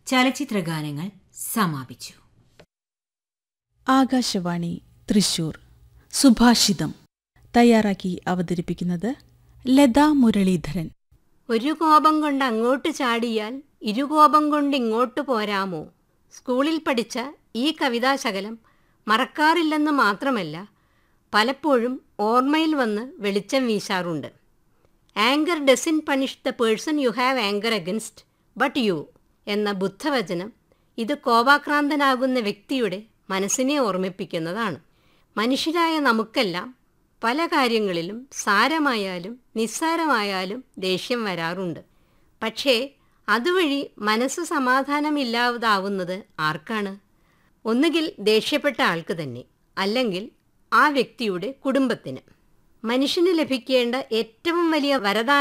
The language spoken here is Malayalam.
ചലച്ചിത്ര ഗാനങ്ങൾ സമാപിച്ചു ആകാശവാണി തൃശൂർ സുഭാഷിതം തയ്യാറാക്കി അവതരിപ്പിക്കുന്നത് ലതാ മുരളീധരൻ ഒരു കോപം കൊണ്ട് അങ്ങോട്ട് ചാടിയാൽ ഇരുകോപം കൊണ്ട് ഇങ്ങോട്ട് പോരാമോ സ്കൂളിൽ പഠിച്ച ഈ കവിതാശകലം മറക്കാറില്ലെന്ന് മാത്രമല്ല പലപ്പോഴും ഓർമ്മയിൽ വന്ന് വെളിച്ചം വീശാറുണ്ട് anger doesn't punish the person you have anger against but you എന്ന ബുദ്ധവചനം ഇത് കോപാക്രാന്തനാകുന്ന വ്യക്തിയുടെ മനസ്സിനെ ഓർമ്മിപ്പിക്കുന്നതാണ് മനുഷ്യരായ നമുക്കെല്ലാം പല കാര്യങ്ങളിലും സാരമായാലും നിസ്സാരമായാലും ദേഷ്യം വരാറുണ്ട് പക്ഷേ അതുവഴി മനസ്സ് സമാധാനമില്ലാതാവുന്നത് ആർക്കാണ് ഒന്നുകിൽ ദേഷ്യപ്പെട്ട ആൾക്ക് തന്നെ അല്ലെങ്കിൽ ആ വ്യക്തിയുടെ കുടുംബത്തിന് മനുഷ്യന് ലഭിക്കേണ്ട ഏറ്റവും വലിയ വരദാനം